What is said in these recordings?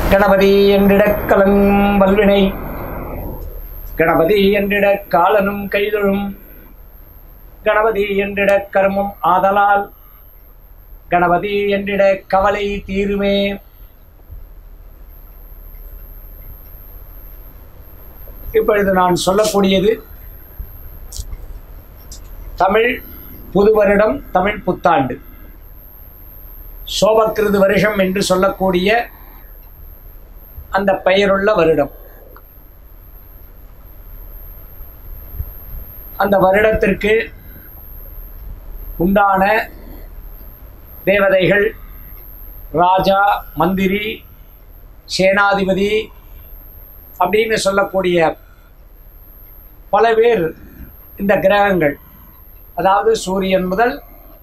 கணபதி என்றிடக் கலங்கும் வல்வினை கணபதி என்றிடக் காலனும் கைதொழும் கணபதி என்றிடக் கர்மம் ஆதலால் கணபதி என்றிட கவலை தீருமே இப்பொழுது நான் சொல்லக்கூடியது தமிழ் புது வருடம் தமிழ் புத்தாண்டு சோபக்கிருது வருஷம் என்று சொல்லக்கூடிய அந்த பெயருள்ள வருடம் அந்த வருடத்திற்கு உண்டான தேவதைகள் ராஜா மந்திரி சேனாதிபதி அப்படின்னு சொல்லக்கூடிய பல பேர் இந்த கிரகங்கள் அதாவது சூரியன் முதல்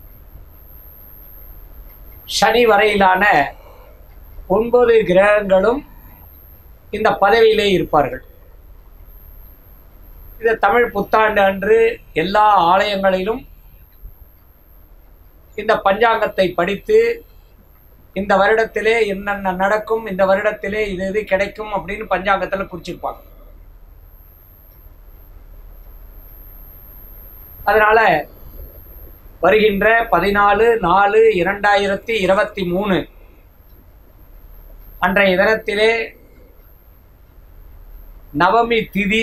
சனி வரையிலான ஒன்பது கிரகங்களும் இந்த பதவியிலே இருப்பார்கள் இது தமிழ் புத்தாண்டு அன்று எல்லா ஆலயங்களிலும் இந்த பஞ்சாங்கத்தை படித்து இந்த வருடத்திலே என்னென்ன நடக்கும் இந்த வருடத்திலே இது இது கிடைக்கும் அப்படின்னு பஞ்சாங்கத்தில் குறிச்சிருப்பாங்க அதனால வருகின்ற பதினாலு நாலு இரண்டாயிரத்தி இருபத்தி மூணு அன்றைய தினத்திலே நவமி திதி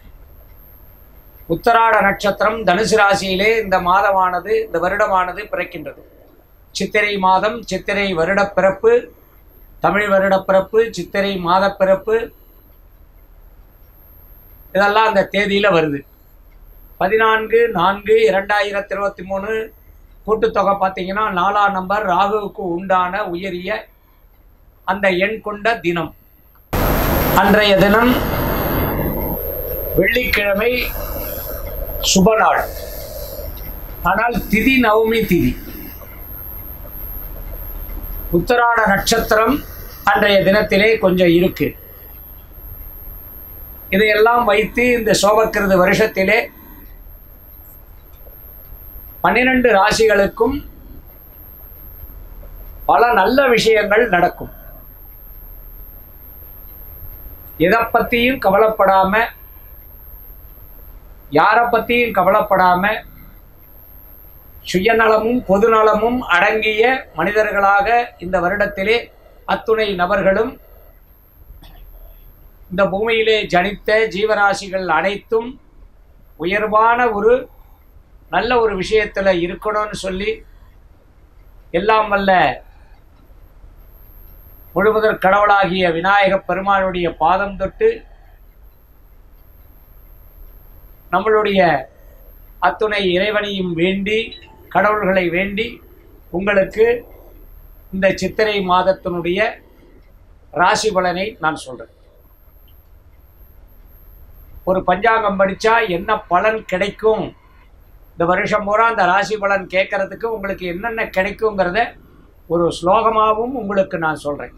உத்தராட நட்சத்திரம் தனுசு ராசியிலே இந்த மாதமானது இந்த வருடமானது பிறக்கின்றது சித்திரை மாதம் சித்திரை வருடப் பிறப்பு தமிழ் வருடப் பிறப்பு சித்திரை மாதப் பிறப்பு இதெல்லாம் அந்த தேதியில் வருது பதினான்கு நான்கு இரண்டாயிரத்தி இருபத்தி மூணு கூட்டுத்தொகை பார்த்தீங்கன்னா நாலாம் நம்பர் ராகுவுக்கு உண்டான உயரிய அந்த எண் கொண்ட தினம் அன்றைய தினம் வெள்ளிக்கிழமை சுப நாள் ஆனால் திதி நவமி திதி உத்தராட நட்சத்திரம் அன்றைய தினத்திலே கொஞ்சம் இருக்கு இதையெல்லாம் வைத்து இந்த சோபக்கிருது வருஷத்திலே பன்னிரண்டு ராசிகளுக்கும் பல நல்ல விஷயங்கள் நடக்கும் எதை பற்றியும் கவலைப்படாம யாரை பற்றியும் கவலைப்படாம சுயநலமும் பொதுநலமும் அடங்கிய மனிதர்களாக இந்த வருடத்திலே அத்துணை நபர்களும் இந்த பூமியிலே ஜனித்த ஜீவராசிகள் அனைத்தும் உயர்வான ஒரு நல்ல ஒரு விஷயத்தில் இருக்கணும்னு சொல்லி எல்லாம் வல்ல முழுமுதற் கடவுளாகிய விநாயகப் பெருமானுடைய பாதம் தொட்டு நம்மளுடைய அத்துணை இறைவனையும் வேண்டி கடவுள்களை வேண்டி உங்களுக்கு இந்த சித்திரை மாதத்தினுடைய ராசி பலனை நான் சொல்கிறேன் ஒரு பஞ்சாங்கம் படித்தா என்ன பலன் கிடைக்கும் இந்த வருஷம் பூரா அந்த ராசி பலன் கேட்கறதுக்கு உங்களுக்கு என்னென்ன கிடைக்குங்கிறத ஒரு ஸ்லோகமாகவும் உங்களுக்கு நான் சொல்கிறேன்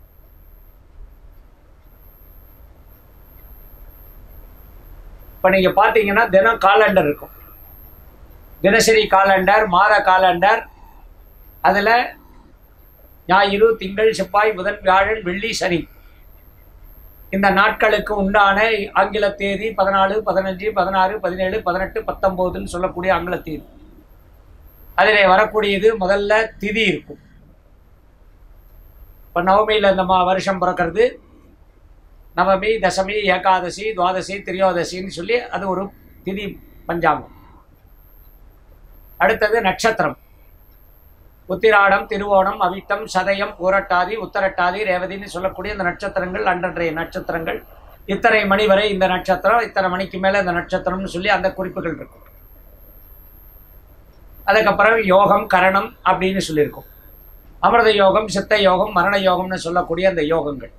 இப்போ நீங்கள் பார்த்தீங்கன்னா தினம் காலண்டர் இருக்கும் தினசரி காலண்டர் மாத காலண்டர் அதில் ஞாயிறு திங்கள் செவ்வாய் புதன் வியாழன் வெள்ளி சனி இந்த நாட்களுக்கு உண்டான ஆங்கில தேதி பதினாலு பதினஞ்சு பதினாறு பதினேழு பதினெட்டு பத்தொம்போதுன்னு சொல்லக்கூடிய ஆங்கில தேதி அதில் வரக்கூடியது முதல்ல திதி இருக்கும் இப்போ நவமியில் இந்த மா வருஷம் பிறக்கிறது நவமி தசமி ஏகாதசி துவாதசி திரியோதசின்னு சொல்லி அது ஒரு திதி பஞ்சாங்கம் அடுத்தது நட்சத்திரம் உத்திராடம் திருவோணம் அவிட்டம் சதயம் பூரட்டாதி உத்தரட்டாதி ரேவதின்னு சொல்லக்கூடிய இந்த நட்சத்திரங்கள் அன்றன்றைய நட்சத்திரங்கள் இத்தனை மணி வரை இந்த நட்சத்திரம் இத்தனை மணிக்கு மேலே இந்த நட்சத்திரம்னு சொல்லி அந்த குறிப்புகள் இருக்கும் அதுக்கப்புறம் யோகம் கரணம் அப்படின்னு சொல்லியிருக்கோம் அமிர்த யோகம் சித்த யோகம் மரண யோகம்னு சொல்லக்கூடிய அந்த யோகங்கள்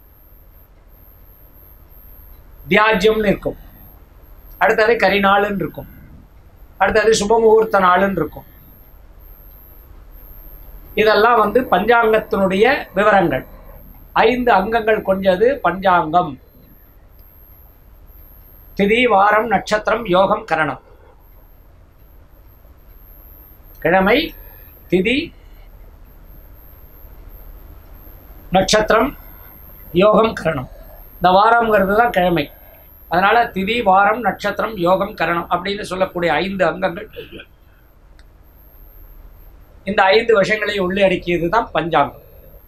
தியாஜ்யம்னு இருக்கும் அடுத்தது கரிநாளுன்னு இருக்கும் அடுத்தது சுபமுகூர்த்த நாளுன்னு இருக்கும் இதெல்லாம் வந்து பஞ்சாங்கத்தினுடைய விவரங்கள் ஐந்து அங்கங்கள் கொஞ்சது பஞ்சாங்கம் திதி வாரம் நட்சத்திரம் யோகம் கரணம் கிழமை திதி நட்சத்திரம் யோகம் கரணம் இந்த வாரம்ங்கிறது தான் கிழமை அதனால திதி வாரம் நட்சத்திரம் யோகம் கரணம் அப்படின்னு சொல்லக்கூடிய ஐந்து அங்கங்கள் இந்த ஐந்து விஷயங்களை உள்ளடக்கியது தான் பஞ்சாங்கம்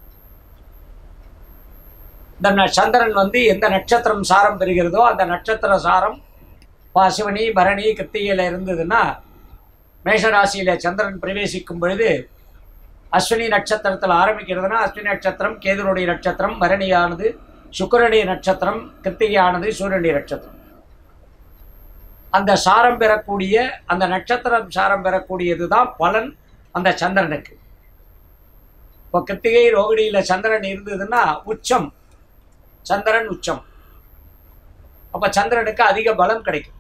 இந்த ந- சந்திரன் வந்து எந்த நட்சத்திரம் சாரம் பெறுகிறதோ அந்த நட்சத்திர சாரம் பாசிவனி பரணி கிருத்திகையில் இருந்ததுன்னா மேஷராசியில சந்திரன் பிரவேசிக்கும் பொழுது அஸ்வினி நட்சத்திரத்தில் ஆரம்பிக்கிறதுனா அஸ்வினி நட்சத்திரம் கேதுனுடைய நட்சத்திரம் பரணியானது சுக்கிரனுடைய நட்சத்திரம் கிருத்திகையானது சூரியனுடைய நட்சத்திரம் அந்த சாரம் பெறக்கூடிய அந்த நட்சத்திரம் சாரம் பெறக்கூடியது தான் பலன் அந்த சந்திரனுக்கு இப்போ கிருத்திகை ரோகிணியில் சந்திரன் இருந்ததுன்னா உச்சம் சந்திரன் உச்சம் அப்போ சந்திரனுக்கு அதிக பலம் கிடைக்கும்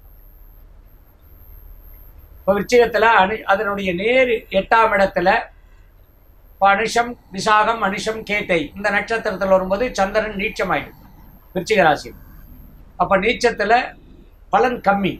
இப்போ விருச்சிகத்தில் அனு அதனுடைய நேர் எட்டாம் இடத்துல இப்போ அனுஷம் விசாகம் அனுஷம் கேட்டை இந்த நட்சத்திரத்தில் வரும்போது சந்திரன் நீச்சமாயிடும் விருச்சிக ராசி அப்போ நீச்சத்தில் பலன் கம்மி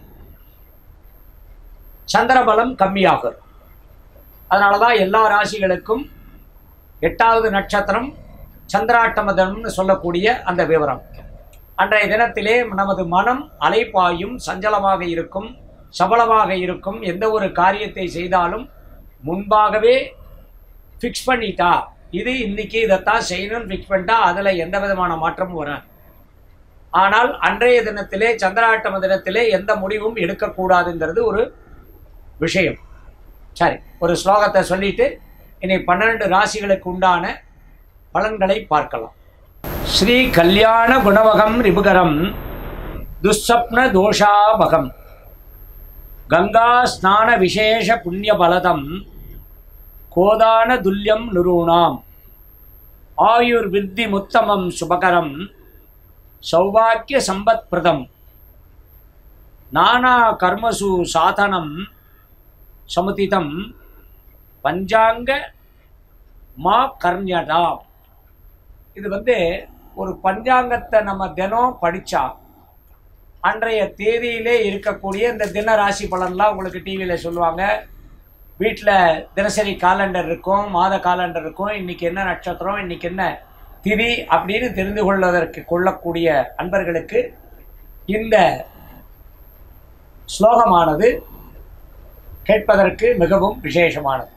சந்திர பலம் கம்மியாகும் அதனால தான் எல்லா ராசிகளுக்கும் எட்டாவது நட்சத்திரம் சந்திராட்டமதம்னு சொல்லக்கூடிய அந்த விவரம் அன்றைய தினத்திலே நமது மனம் அலைப்பாயும் சஞ்சலமாக இருக்கும் சபலமாக இருக்கும் எந்த ஒரு காரியத்தை செய்தாலும் முன்பாகவே ஃபிக்ஸ் பண்ணிட்டா இது இன்னைக்கு இதைத்தான் செய்யணும்னு ஃபிக்ஸ் பண்ணிட்டா அதில் எந்த விதமான மாற்றமும் வராது ஆனால் அன்றைய தினத்திலே சந்திராட்டம தினத்திலே எந்த முடிவும் எடுக்கக்கூடாதுங்கிறது ஒரு விஷயம் சரி ஒரு ஸ்லோகத்தை சொல்லிட்டு இனி பன்னிரண்டு ராசிகளுக்கு உண்டான பலன்களை பார்க்கலாம் ஸ்ரீ கல்யாண குணவகம் ரிபுகரம் துஸ்ஸப்ன தோஷாபகம் கங்கா ஸ்நான விசேஷ புண்ணிய பலதம் கோதான துல்லியம் நிரூணாம் ஆயுர் வித்தி முத்தமம் சுபகரம் சௌபாக்கிய சம்பத் பிரதம் நானா கர்மசு சாதனம் சமுதிதம் பஞ்சாங்க மா கர்ணியதாம் இது வந்து ஒரு பஞ்சாங்கத்தை நம்ம தினம் படித்தா அன்றைய தேதியிலே இருக்கக்கூடிய இந்த தின ராசி பலன்லாம் உங்களுக்கு டிவியில் சொல்லுவாங்க வீட்டில் தினசரி காலண்டர் இருக்கும் மாத காலண்டர் இருக்கும் இன்னைக்கு என்ன நட்சத்திரம் இன்னைக்கு என்ன திதி அப்படின்னு தெரிந்து கொள்வதற்கு கொள்ளக்கூடிய அன்பர்களுக்கு இந்த ஸ்லோகமானது கேட்பதற்கு மிகவும் விசேஷமானது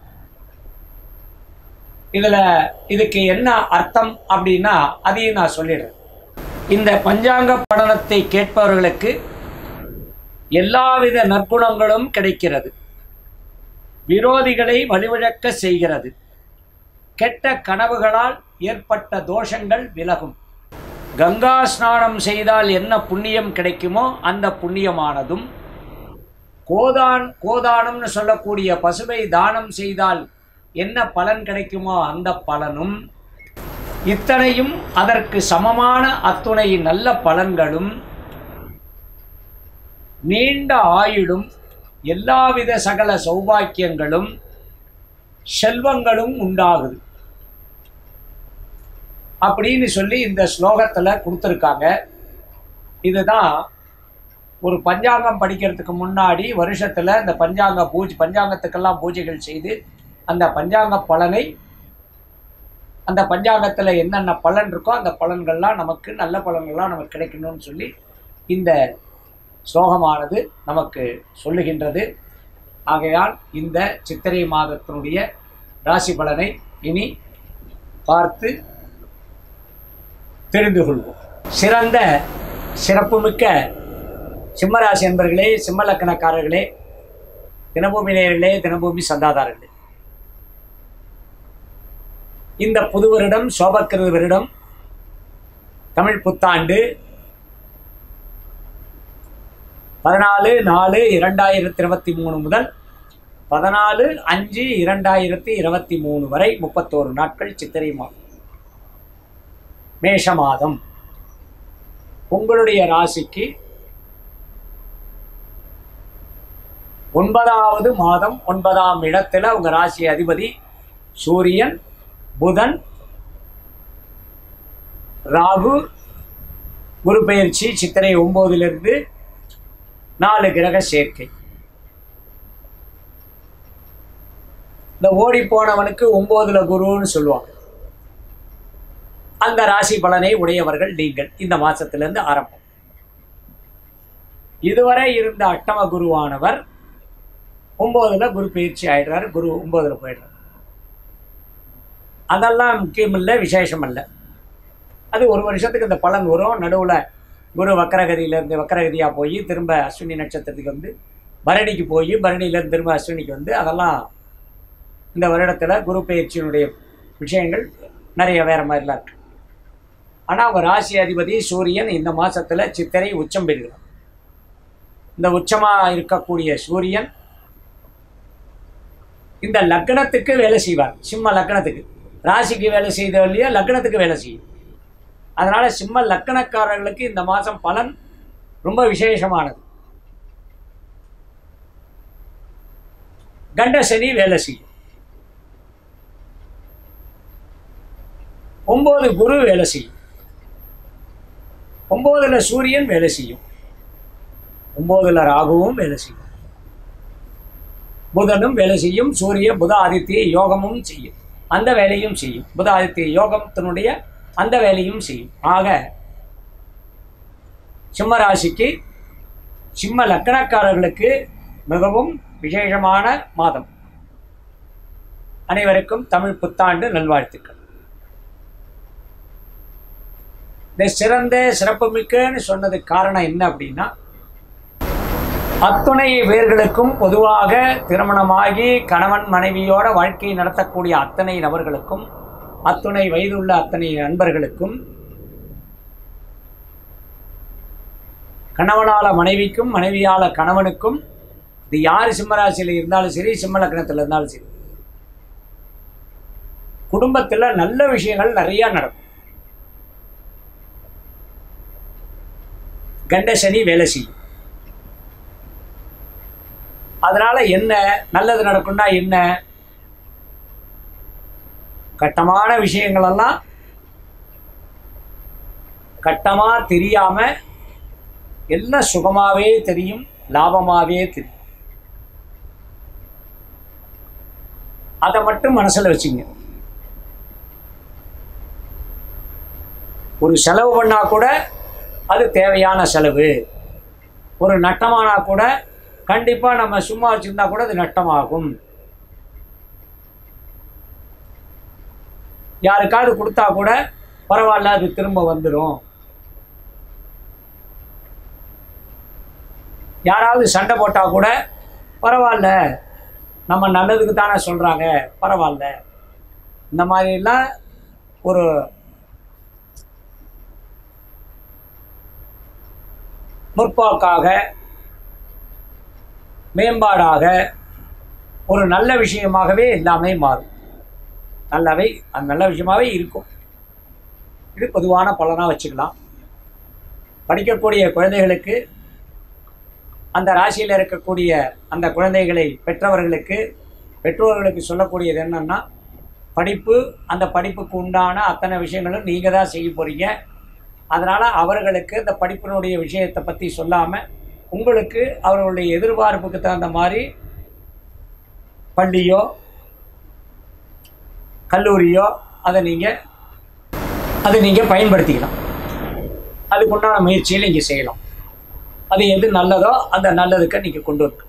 இதில் இதுக்கு என்ன அர்த்தம் அப்படின்னா அதையும் நான் சொல்லிடுறேன் இந்த பஞ்சாங்க படனத்தை கேட்பவர்களுக்கு எல்லாவித நற்குணங்களும் கிடைக்கிறது விரோதிகளை வழிவிழக்க செய்கிறது கெட்ட கனவுகளால் ஏற்பட்ட தோஷங்கள் விலகும் கங்கா ஸ்நானம் செய்தால் என்ன புண்ணியம் கிடைக்குமோ அந்த புண்ணியமானதும் கோதான் கோதானம்னு சொல்லக்கூடிய பசுவை தானம் செய்தால் என்ன பலன் கிடைக்குமோ அந்த பலனும் இத்தனையும் அதற்கு சமமான அத்துணை நல்ல பலன்களும் நீண்ட ஆயுளும் எல்லாவித சகல சௌபாக்கியங்களும் செல்வங்களும் உண்டாகுது அப்படின்னு சொல்லி இந்த ஸ்லோகத்தில் கொடுத்துருக்காங்க இதுதான் ஒரு பஞ்சாங்கம் படிக்கிறதுக்கு முன்னாடி வருஷத்தில் இந்த பஞ்சாங்க பூஜை பஞ்சாங்கத்துக்கெல்லாம் பூஜைகள் செய்து அந்த பஞ்சாங்க பலனை அந்த பஞ்சாங்கத்தில் என்னென்ன பலன் இருக்கோ அந்த பலன்கள்லாம் நமக்கு நல்ல பலன்கள்லாம் நமக்கு கிடைக்கணும்னு சொல்லி இந்த ஸ்லோகமானது நமக்கு சொல்லுகின்றது ஆகையால் இந்த சித்திரை மாதத்தினுடைய ராசி பலனை இனி பார்த்து தெரிந்து கொள்வோம் சிறந்த சிறப்புமிக்க சிம்மராசி என்பர்களே சிம்ம லக்கணக்காரர்களே தினபூமி நேயர்களே தினபூமி சந்தாதாரர்களே இந்த புது வருடம் சோபக்கிருத வருடம் தமிழ் புத்தாண்டு பதினாலு நாலு இரண்டாயிரத்தி இருபத்தி மூணு முதல் பதினாலு அஞ்சு இரண்டாயிரத்தி இருபத்தி மூணு வரை முப்பத்தோரு நாட்கள் சித்திரை மாதம் மேஷ மாதம் உங்களுடைய ராசிக்கு ஒன்பதாவது மாதம் ஒன்பதாம் இடத்துல உங்க ராசி அதிபதி சூரியன் புதன் ராகு குரு பெயர்ச்சி சித்திரை ஒன்பதிலிருந்து நாலு கிரக சேர்க்கை இந்த ஓடி போனவனுக்கு ஒன்பதுல குருன்னு சொல்லுவாங்க அந்த ராசி பலனை உடையவர்கள் நீங்கள் இந்த மாசத்திலிருந்து ஆரம்பம் இதுவரை இருந்த அட்டம குருவானவர் ஒன்பதுல குரு பயிற்சி ஆயிடுறாரு குரு ஒன்பதுல போயிடுறாரு அதெல்லாம் முக்கியம் இல்லை விசேஷம் இல்லை அது ஒரு வருஷத்துக்கு இந்த பலன் வரும் நடுவில் குரு வக்கரகதியிலேருந்து வக்கரகதியாக போய் திரும்ப அஸ்வினி நட்சத்திரத்துக்கு வந்து பரணிக்கு போய் பரணியிலேருந்து திரும்ப அஸ்வினிக்கு வந்து அதெல்லாம் இந்த வருடத்தில் குரு பயிற்சியினுடைய விஷயங்கள் நிறைய வேறு மாதிரிலாம் இருக்கு ஆனால் அவங்க ராசி அதிபதி சூரியன் இந்த மாதத்தில் சித்திரை உச்சம் பெறுகிறார் இந்த உச்சமாக இருக்கக்கூடிய சூரியன் இந்த லக்னத்துக்கு வேலை செய்வார் சிம்ம லக்னத்துக்கு ராசிக்கு வேலை செய்த இல்லையா லக்னத்துக்கு வேலை செய்யும் அதனால சிம்ம லக்கணக்காரர்களுக்கு இந்த மாதம் பலன் ரொம்ப விசேஷமானது கண்ட சனி வேலை செய்யும் ஒன்பது குரு வேலை செய்யும் ஒன்பதுல சூரியன் வேலை செய்யும் ஒன்பதுல ராகுவும் வேலை செய்யும் புதனும் வேலை செய்யும் சூரிய புத ஆதித்ய யோகமும் செய்யும் அந்த வேலையும் செய்யும் புத ஆதித்ய யோகத்தினுடைய அந்த வேலையும் செய்யும் ஆக சிம்ம ராசிக்கு சிம்ம லக்கணக்காரர்களுக்கு மிகவும் விசேஷமான மாதம் அனைவருக்கும் தமிழ் புத்தாண்டு நல்வாழ்த்துக்கள் இந்த சிறந்த சிறப்புமிக்கன்னு சொன்னதுக்கு காரணம் என்ன அப்படின்னா அத்துணை பேர்களுக்கும் பொதுவாக திருமணமாகி கணவன் மனைவியோட வாழ்க்கை நடத்தக்கூடிய அத்தனை நபர்களுக்கும் அத்துணை வயதுள்ள அத்தனை நண்பர்களுக்கும் கணவனால மனைவிக்கும் மனைவியால கணவனுக்கும் இது யார் சிம்மராசியில் இருந்தாலும் சரி சிம்ம லக்னத்தில் இருந்தாலும் சரி குடும்பத்தில் நல்ல விஷயங்கள் நிறைய நடக்கும் கண்ட சனி வேலை செய்யும் அதனால என்ன நல்லது நடக்கும்னா என்ன கட்டமான விஷயங்களெல்லாம் கட்டமா தெரியாம எல்லாம் சுகமாவே தெரியும் லாபமாவே தெரியும் அதை மட்டும் மனசுல வச்சுங்க ஒரு செலவு பண்ணா கூட அது தேவையான செலவு ஒரு நட்டமானா கூட கண்டிப்பா நம்ம சும்மா வச்சிருந்தா கூட அது நட்டமாகும் யாருக்காவது கொடுத்தா கூட பரவாயில்ல அது திரும்ப வந்துடும் யாராவது சண்டை போட்டால் கூட பரவாயில்ல நம்ம நல்லதுக்கு தானே சொல்கிறாங்க பரவாயில்ல இந்த மாதிரிலாம் ஒரு முற்போக்காக மேம்பாடாக ஒரு நல்ல விஷயமாகவே எல்லாமே மாறும் நல்லாவே அது நல்ல விஷயமாகவே இருக்கும் இது பொதுவான பலனாக வச்சுக்கலாம் படிக்கக்கூடிய குழந்தைகளுக்கு அந்த ராசியில் இருக்கக்கூடிய அந்த குழந்தைகளை பெற்றவர்களுக்கு பெற்றோர்களுக்கு சொல்லக்கூடியது என்னன்னா படிப்பு அந்த படிப்புக்கு உண்டான அத்தனை விஷயங்களும் நீங்கள் தான் செய்ய போகிறீங்க அதனால் அவர்களுக்கு இந்த படிப்பினுடைய விஷயத்தை பற்றி சொல்லாமல் உங்களுக்கு அவர்களுடைய எதிர்பார்ப்புக்கு தகுந்த மாதிரி பள்ளியோ கல்லூரியோ அதை நீங்கள் அதை நீங்கள் பயன்படுத்திக்கலாம் அதுக்குண்டான முயற்சியை நீங்கள் செய்யலாம் அது எது நல்லதோ அந்த நல்லதுக்கு நீங்கள் கொண்டு வரணும்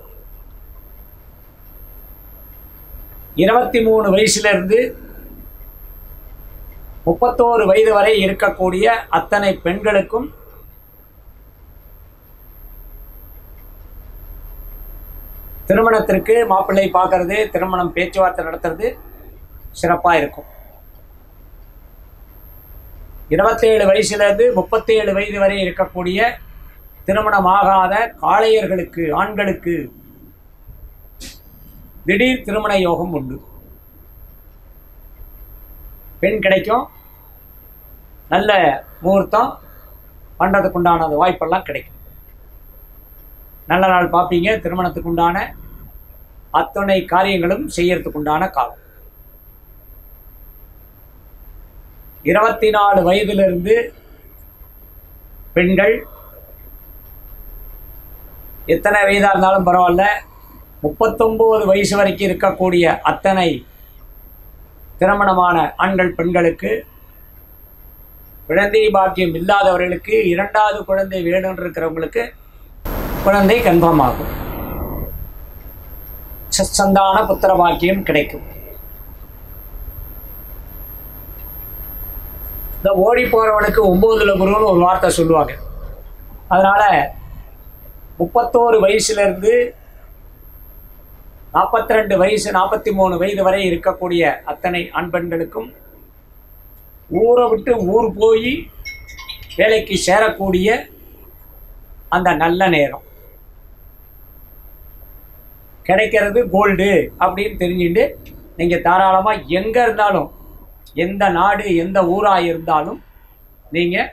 இருபத்தி மூணு வயசுலேருந்து முப்பத்தோரு வயது வரை இருக்கக்கூடிய அத்தனை பெண்களுக்கும் திருமணத்திற்கு மாப்பிள்ளை பார்க்கறது திருமணம் பேச்சுவார்த்தை நடத்துறது சிறப்பாக இருக்கும் இருபத்தேழு வயசுலேருந்து முப்பத்தேழு வயது வரை இருக்கக்கூடிய திருமணமாகாத காளையர்களுக்கு ஆண்களுக்கு திடீர் திருமண யோகம் உண்டு பெண் கிடைக்கும் நல்ல முகூர்த்தம் பண்ணுறதுக்கு உண்டான அந்த வாய்ப்பெல்லாம் கிடைக்கும் நல்ல நாள் பார்ப்பீங்க திருமணத்துக்கு உண்டான அத்தனை காரியங்களும் செய்யறதுக்கு உண்டான காலம் இருபத்தி நாலு வயதிலிருந்து பெண்கள் எத்தனை வயதாக இருந்தாலும் பரவாயில்ல முப்பத்தொம்போது வயசு வரைக்கும் இருக்கக்கூடிய அத்தனை திருமணமான ஆண்கள் பெண்களுக்கு குழந்தை பாக்கியம் இல்லாதவர்களுக்கு இரண்டாவது குழந்தை வேணும்னு இருக்கிறவங்களுக்கு குழந்தை கன்ஃபார்ம் ஆகும் சந்தான புத்திர பாக்கியம் கிடைக்கும் இந்த ஓடி போறவனுக்கு ஒன்பதுல குருன்னு ஒரு வார்த்தை சொல்லுவாங்க அதனால முப்பத்தோரு வயசுல இருந்து நாற்பத்தி ரெண்டு வயசு நாற்பத்தி மூணு வயது வரை இருக்கக்கூடிய அத்தனை ஆண் பெண்களுக்கும் ஊரை விட்டு ஊர் போய் வேலைக்கு சேரக்கூடிய அந்த நல்ல நேரம் கிடைக்கிறது கோல்டு அப்படின்னு தெரிஞ்சுட்டு நீங்கள் தாராளமாக எங்கே இருந்தாலும் எந்த நாடு எந்த ஊராக இருந்தாலும் நீங்கள்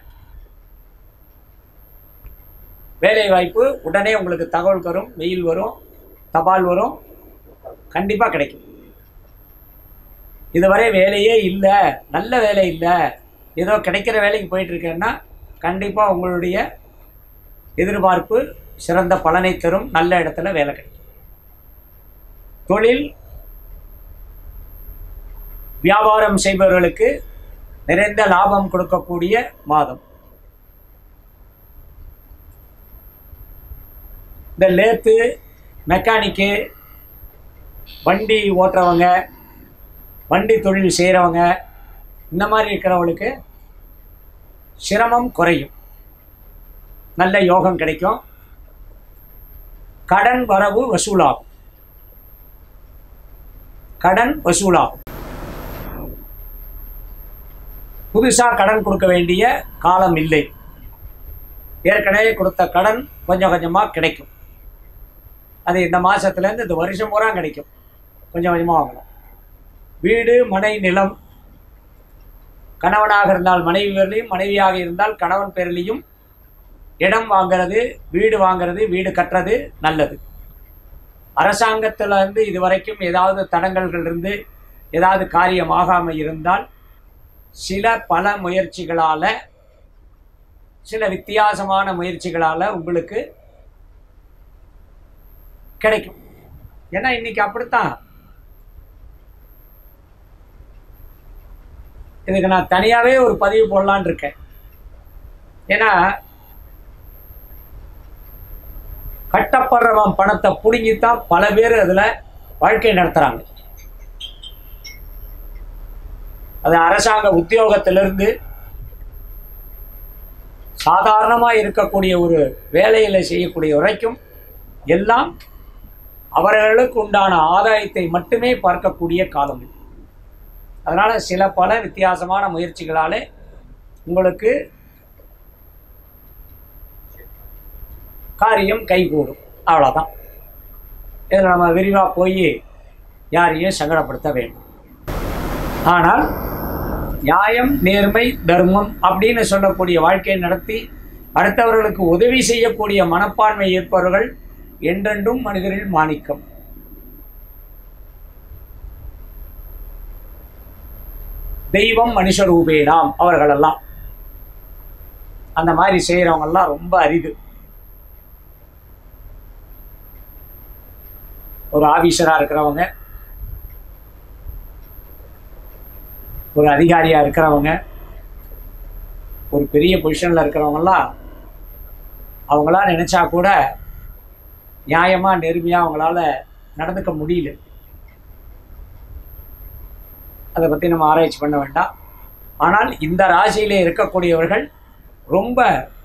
வேலை வாய்ப்பு உடனே உங்களுக்கு தகவல் வரும் மெயில் வரும் தபால் வரும் கண்டிப்பாக கிடைக்கும் இதுவரை வேலையே இல்லை நல்ல வேலை இல்லை ஏதோ கிடைக்கிற வேலைக்கு போயிட்டு இருக்கேன்னா கண்டிப்பாக உங்களுடைய எதிர்பார்ப்பு சிறந்த பலனை தரும் நல்ல இடத்துல வேலை கிடைக்கும் தொழில் வியாபாரம் செய்பவர்களுக்கு நிறைந்த லாபம் கொடுக்கக்கூடிய மாதம் இந்த லேத்து மெக்கானிக்கு வண்டி ஓட்டுறவங்க வண்டி தொழில் செய்கிறவங்க இந்த மாதிரி இருக்கிறவங்களுக்கு சிரமம் குறையும் நல்ல யோகம் கிடைக்கும் கடன் வரவு வசூலாகும் கடன் வசூலாகும் புதுசாக கடன் கொடுக்க வேண்டிய காலம் இல்லை ஏற்கனவே கொடுத்த கடன் கொஞ்சம் கொஞ்சமாக கிடைக்கும் அது இந்த மாதத்துலேருந்து இந்த வருஷம் பூரா கிடைக்கும் கொஞ்சம் கொஞ்சமாக வாங்கலாம் வீடு மனை நிலம் கணவனாக இருந்தால் மனைவி பேர்லையும் மனைவியாக இருந்தால் கணவன் பேர்லையும் இடம் வாங்கிறது வீடு வாங்கிறது வீடு கட்டுறது நல்லது அரசாங்கத்தில் இருந்து இதுவரைக்கும் ஏதாவது தடங்கல்கள் இருந்து ஏதாவது காரியம் ஆகாமல் இருந்தால் சில பல முயற்சிகளால் சில வித்தியாசமான முயற்சிகளால் உங்களுக்கு கிடைக்கும் ஏன்னா இன்னைக்கு அப்படித்தான் இதுக்கு நான் தனியாகவே ஒரு பதிவு போடலான் இருக்கேன் ஏன்னா கட்டப்படுறவன் பணத்தை பிடுங்கித்தான் பல பேர் அதில் வாழ்க்கை நடத்துகிறாங்க அது அரசாங்க உத்தியோகத்திலிருந்து சாதாரணமாக இருக்கக்கூடிய ஒரு வேலையில் செய்யக்கூடிய வரைக்கும் எல்லாம் அவர்களுக்கு உண்டான ஆதாயத்தை மட்டுமே பார்க்கக்கூடிய காலம் இது அதனால் சில பல வித்தியாசமான முயற்சிகளாலே உங்களுக்கு காரியம் கைகூடும் அவ்வளோதான் இதில் நம்ம விரிவாக போய் யாரையும் சங்கடப்படுத்த வேண்டும் ஆனால் நியாயம் நேர்மை தர்மம் அப்படின்னு சொல்லக்கூடிய வாழ்க்கையை நடத்தி அடுத்தவர்களுக்கு உதவி செய்யக்கூடிய மனப்பான்மை இருப்பவர்கள் என்றென்றும் மனிதரில் மாணிக்கம் தெய்வம் மனுஷ ரூபேனாம் அவர்களெல்லாம் அந்த மாதிரி செய்கிறவங்கெல்லாம் ரொம்ப அரிது ஒரு ஆஃபீஸராக இருக்கிறவங்க ஒரு அதிகாரியாக இருக்கிறவங்க ஒரு பெரிய பொசிஷனில் இருக்கிறவங்கெல்லாம் அவங்களாம் நினச்சா கூட நியாயமாக நேர்மையாக அவங்களால நடந்துக்க முடியல அதை பற்றி நம்ம ஆராய்ச்சி பண்ண வேண்டாம் ஆனால் இந்த ராசியிலே இருக்கக்கூடியவர்கள் ரொம்ப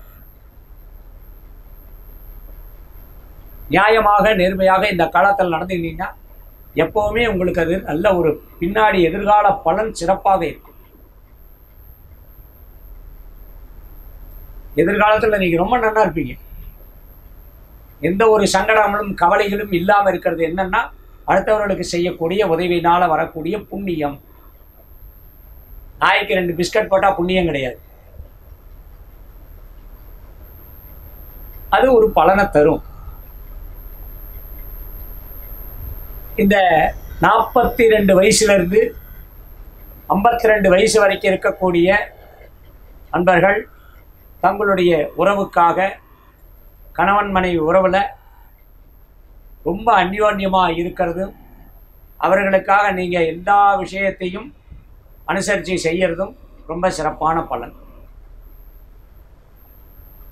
நியாயமாக நேர்மையாக இந்த காலத்தில் நடந்துக்கிட்டீங்கன்னா எப்போவுமே உங்களுக்கு அது நல்ல ஒரு பின்னாடி எதிர்கால பலன் சிறப்பாக இருக்கும் எதிர்காலத்தில் நீங்கள் ரொம்ப நல்லா இருப்பீங்க எந்த ஒரு சங்கடங்களும் கவலைகளும் இல்லாமல் இருக்கிறது என்னன்னா அடுத்தவர்களுக்கு செய்யக்கூடிய உதவியினால் வரக்கூடிய புண்ணியம் நாய்க்கு ரெண்டு பிஸ்கட் போட்டால் புண்ணியம் கிடையாது அது ஒரு பலனை தரும் இந்த நாற்பத்தி ரெண்டு வயசுலேருந்து ஐம்பத்தி ரெண்டு வயசு வரைக்கும் இருக்கக்கூடிய நண்பர்கள் தங்களுடைய உறவுக்காக கணவன் மனைவி உறவில் ரொம்ப அந்யோன்யமாக இருக்கிறதும் அவர்களுக்காக நீங்கள் எல்லா விஷயத்தையும் அனுசரித்து செய்கிறதும் ரொம்ப சிறப்பான பலன்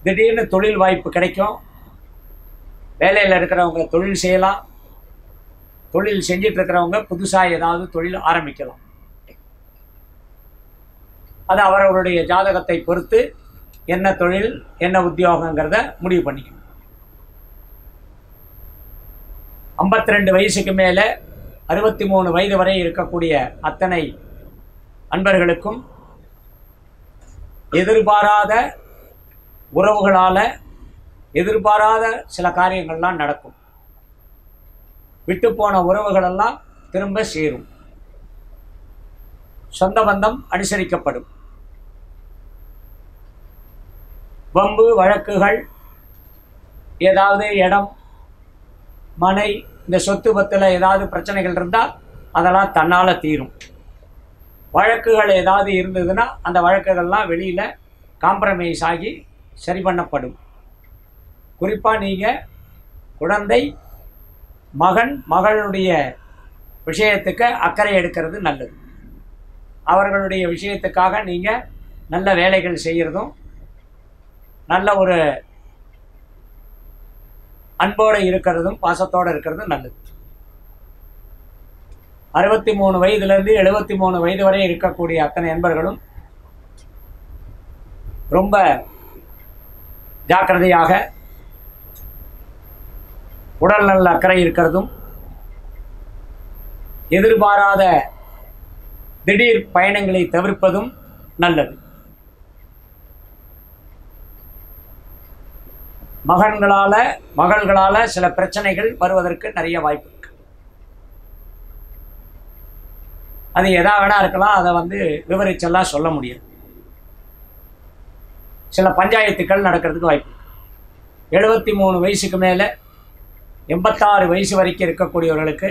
திடீர்னு தொழில் வாய்ப்பு கிடைக்கும் வேலையில் இருக்கிறவங்க தொழில் செய்யலாம் தொழில் செஞ்சிட்டு இருக்கிறவங்க புதுசாக ஏதாவது தொழில் ஆரம்பிக்கலாம் அது அவரவருடைய ஜாதகத்தை பொறுத்து என்ன தொழில் என்ன உத்தியோகங்கிறத முடிவு பண்ணிக்கணும் ஐம்பத்தி ரெண்டு வயசுக்கு மேலே அறுபத்தி மூணு வயது வரை இருக்கக்கூடிய அத்தனை அன்பர்களுக்கும் எதிர்பாராத உறவுகளால் எதிர்பாராத சில காரியங்கள்லாம் நடக்கும் விட்டு போன உறவுகளெல்லாம் திரும்ப சேரும் சொந்த பந்தம் அனுசரிக்கப்படும் வம்பு வழக்குகள் ஏதாவது இடம் மனை இந்த சொத்து பத்தில் ஏதாவது பிரச்சனைகள் இருந்தால் அதெல்லாம் தன்னால் தீரும் வழக்குகள் ஏதாவது இருந்ததுன்னா அந்த வழக்குகள்லாம் வெளியில் காம்ப்ரமைஸ் ஆகி சரி பண்ணப்படும் குறிப்பாக நீங்கள் குழந்தை மகன் மகளுடைய விஷயத்துக்கு அக்கறை எடுக்கிறது நல்லது அவர்களுடைய விஷயத்துக்காக நீங்கள் நல்ல வேலைகள் செய்கிறதும் நல்ல ஒரு அன்போடு இருக்கிறதும் பாசத்தோடு இருக்கிறதும் நல்லது அறுபத்தி மூணு வயதுலேருந்து எழுபத்தி மூணு வயது வரை இருக்கக்கூடிய அத்தனை நண்பர்களும் ரொம்ப ஜாக்கிரதையாக உடல் நல்ல அக்கறை இருக்கிறதும் எதிர்பாராத திடீர் பயணங்களை தவிர்ப்பதும் நல்லது மகன்களால் மகள்களால் சில பிரச்சனைகள் வருவதற்கு நிறைய வாய்ப்பு இருக்கு அது எதா வேணா இருக்கலாம் அதை வந்து விவரிச்செல்லாம் சொல்ல முடியாது சில பஞ்சாயத்துக்கள் நடக்கிறதுக்கு வாய்ப்பு இருக்கு எழுபத்தி மூணு வயசுக்கு மேலே எண்பத்தாறு வயசு வரைக்கும் இருக்கக்கூடியவர்களுக்கு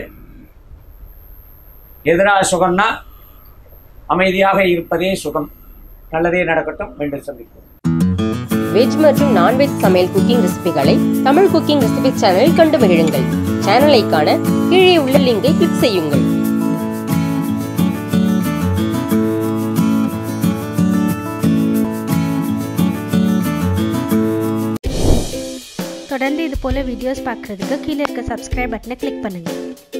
எதிராக சுகம்னா அமைதியாக இருப்பதே சுகம் நல்லதே நடக்கட்டும் மீண்டும் சந்திப்போம் வெஜ் மற்றும் நான்வெஜ் சமையல் குக்கிங் ரெசிபிகளை தமிழ் குக்கிங் ரெசிபி சேனலில் கண்டு மகிழுங்கள் சேனலை காண கீழே உள்ள லிங்கை கிளிக் செய்யுங்கள் தொடர்ந்து இது போல் வீடியோஸ் பார்க்குறதுக்கு கீழே இருக்க சப்ஸ்கிரைப் பட்டனை கிளிக் பண்ணுங்கள்